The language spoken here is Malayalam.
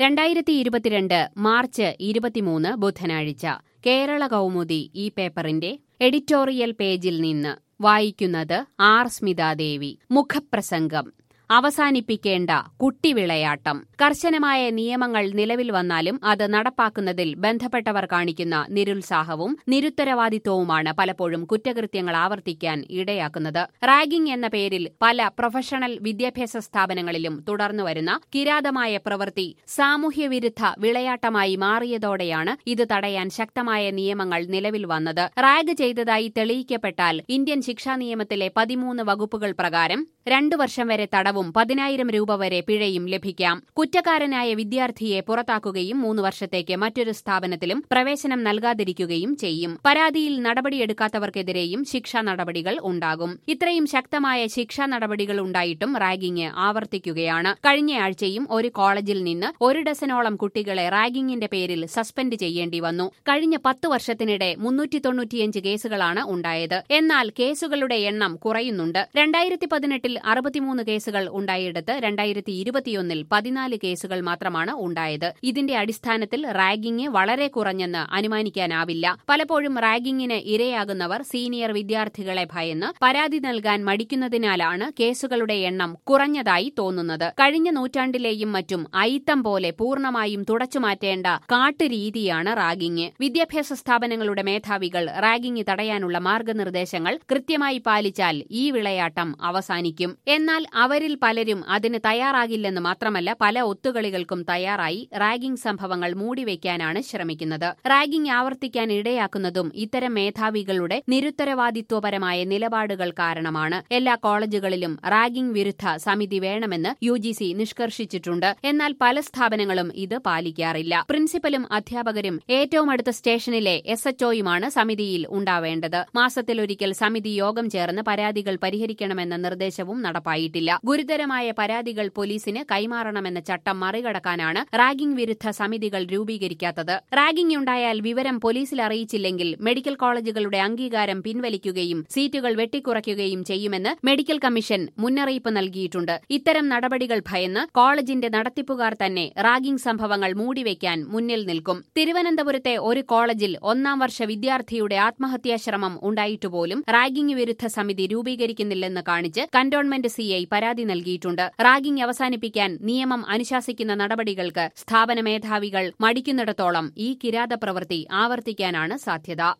രണ്ടായിരത്തി ഇരുപത്തിരണ്ട് മാർച്ച് ഇരുപത്തിമൂന്ന് ബുധനാഴ്ച കേരള കൗമുദി ഈ പേപ്പറിന്റെ എഡിറ്റോറിയൽ പേജിൽ നിന്ന് വായിക്കുന്നത് ആർ സ്മിതാദേവി മുഖപ്രസംഗം അവസാനിപ്പിക്കേണ്ട കുട്ടിവിളയാട്ടം കർശനമായ നിയമങ്ങൾ നിലവിൽ വന്നാലും അത് നടപ്പാക്കുന്നതിൽ ബന്ധപ്പെട്ടവർ കാണിക്കുന്ന നിരുത്സാഹവും നിരുത്തരവാദിത്വവുമാണ് പലപ്പോഴും കുറ്റകൃത്യങ്ങൾ ആവർത്തിക്കാൻ ഇടയാക്കുന്നത് റാഗിംഗ് എന്ന പേരിൽ പല പ്രൊഫഷണൽ വിദ്യാഭ്യാസ സ്ഥാപനങ്ങളിലും തുടർന്നുവരുന്ന കിരാതമായ പ്രവൃത്തി സാമൂഹ്യവിരുദ്ധ വിളയാട്ടമായി മാറിയതോടെയാണ് ഇത് തടയാൻ ശക്തമായ നിയമങ്ങൾ നിലവിൽ വന്നത് റാഗ് ചെയ്തതായി തെളിയിക്കപ്പെട്ടാൽ ഇന്ത്യൻ ശിക്ഷാ നിയമത്തിലെ പതിമൂന്ന് വകുപ്പുകൾ പ്രകാരം രണ്ടു വർഷം വരെ തടവും പതിനായിരം രൂപ വരെ പിഴയും ലഭിക്കാം കുറ്റക്കാരനായ വിദ്യാർത്ഥിയെ പുറത്താക്കുകയും മൂന്ന് വർഷത്തേക്ക് മറ്റൊരു സ്ഥാപനത്തിലും പ്രവേശനം നൽകാതിരിക്കുകയും ചെയ്യും പരാതിയിൽ നടപടിയെടുക്കാത്തവർക്കെതിരെയും ശിക്ഷാ നടപടികൾ ഉണ്ടാകും ഇത്രയും ശക്തമായ ശിക്ഷാ നടപടികൾ ഉണ്ടായിട്ടും റാഗിംഗ് ആവർത്തിക്കുകയാണ് കഴിഞ്ഞയാഴ്ചയും ഒരു കോളേജിൽ നിന്ന് ഒരു ഡസനോളം കുട്ടികളെ റാഗിംഗിന്റെ പേരിൽ സസ്പെൻഡ് ചെയ്യേണ്ടി വന്നു കഴിഞ്ഞ പത്ത് വർഷത്തിനിടെ മുന്നൂറ്റി തൊണ്ണൂറ്റിയഞ്ച് കേസുകളാണ് ഉണ്ടായത് എന്നാൽ കേസുകളുടെ എണ്ണം കുറയുന്നുണ്ട് രണ്ടായിരത്തി പതിനെട്ടിൽ അറുപത്തിമൂന്ന് കേസുകൾ ഉണ്ടായിടത്ത് രണ്ടായിരത്തി ഇരുപത്തിയൊന്നിൽ പതിനാല് കേസുകൾ മാത്രമാണ് ഉണ്ടായത് ഇതിന്റെ അടിസ്ഥാനത്തിൽ റാഗിംഗ് വളരെ കുറഞ്ഞെന്ന് അനുമാനിക്കാനാവില്ല പലപ്പോഴും റാഗിംഗിന് ഇരയാകുന്നവർ സീനിയർ വിദ്യാർത്ഥികളെ ഭയന്ന് പരാതി നൽകാൻ മടിക്കുന്നതിനാലാണ് കേസുകളുടെ എണ്ണം കുറഞ്ഞതായി തോന്നുന്നത് കഴിഞ്ഞ നൂറ്റാണ്ടിലെയും മറ്റും അയിത്തം പോലെ പൂർണ്ണമായും തുടച്ചുമാറ്റേണ്ട കാട്ടുരീതിയാണ് റാഗിംഗ് വിദ്യാഭ്യാസ സ്ഥാപനങ്ങളുടെ മേധാവികൾ റാഗിംഗ് തടയാനുള്ള മാർഗനിർദ്ദേശങ്ങൾ കൃത്യമായി പാലിച്ചാൽ ഈ വിളയാട്ടം അവസാനിക്കും എന്നാൽ അവരിൽ പലരും അതിന് തയ്യാറാകില്ലെന്ന് മാത്രമല്ല പല ഒത്തുകളികൾക്കും തയ്യാറായി റാഗിംഗ് സംഭവങ്ങൾ മൂടിവെക്കാനാണ് ശ്രമിക്കുന്നത് റാഗിംഗ് ആവർത്തിക്കാൻ ഇടയാക്കുന്നതും ഇത്തരം മേധാവികളുടെ നിരുത്തരവാദിത്വപരമായ നിലപാടുകൾ കാരണമാണ് എല്ലാ കോളേജുകളിലും റാഗിംഗ് വിരുദ്ധ സമിതി വേണമെന്ന് യു ജി സി നിഷ്കർഷിച്ചിട്ടുണ്ട് എന്നാൽ പല സ്ഥാപനങ്ങളും ഇത് പാലിക്കാറില്ല പ്രിൻസിപ്പലും അധ്യാപകരും ഏറ്റവും അടുത്ത സ്റ്റേഷനിലെ എസ് എച്ച്ഒയുമാണ് സമിതിയിൽ ഉണ്ടാവേണ്ടത് മാസത്തിലൊരിക്കൽ സമിതി യോഗം ചേർന്ന് പരാതികൾ പരിഹരിക്കണമെന്ന നിർദ്ദേശവും നടപ്പായിട്ടില്ല ഗുരുതരമായ പരാതികൾ പോലീസിന് കൈമാറണമെന്ന ചട്ടം മറികടക്കാനാണ് റാഗിംഗ് വിരുദ്ധ സമിതികൾ രൂപീകരിക്കാത്തത് റാഗിംഗ് ഉണ്ടായാൽ വിവരം പോലീസിൽ അറിയിച്ചില്ലെങ്കിൽ മെഡിക്കൽ കോളേജുകളുടെ അംഗീകാരം പിൻവലിക്കുകയും സീറ്റുകൾ വെട്ടിക്കുറയ്ക്കുകയും ചെയ്യുമെന്ന് മെഡിക്കൽ കമ്മീഷൻ മുന്നറിയിപ്പ് നൽകിയിട്ടുണ്ട് ഇത്തരം നടപടികൾ ഭയന്ന് കോളേജിന്റെ നടത്തിപ്പുകാർ തന്നെ റാഗിംഗ് സംഭവങ്ങൾ മൂടിവെക്കാൻ മുന്നിൽ നിൽക്കും തിരുവനന്തപുരത്തെ ഒരു കോളേജിൽ ഒന്നാം വർഷ വിദ്യാർത്ഥിയുടെ ആത്മഹത്യാശ്രമം ഉണ്ടായിട്ടുപോലും റാഗിംഗ് വിരുദ്ധ സമിതി രൂപീകരിക്കുന്നില്ലെന്ന് കാണിച്ച് കന്റോൺമെന്റ് സിഐ പരാതി നൽകിയിട്ടുണ്ട് റാഗിംഗ് അവസാനിപ്പിക്കാൻ നിയമം അനുശാസിക്കുന്ന നടപടികൾക്ക് സ്ഥാപന മേധാവികൾ മടിക്കുന്നിടത്തോളം ഈ കിരാത പ്രവൃത്തി ആവർത്തിക്കാനാണ് സാധ്യത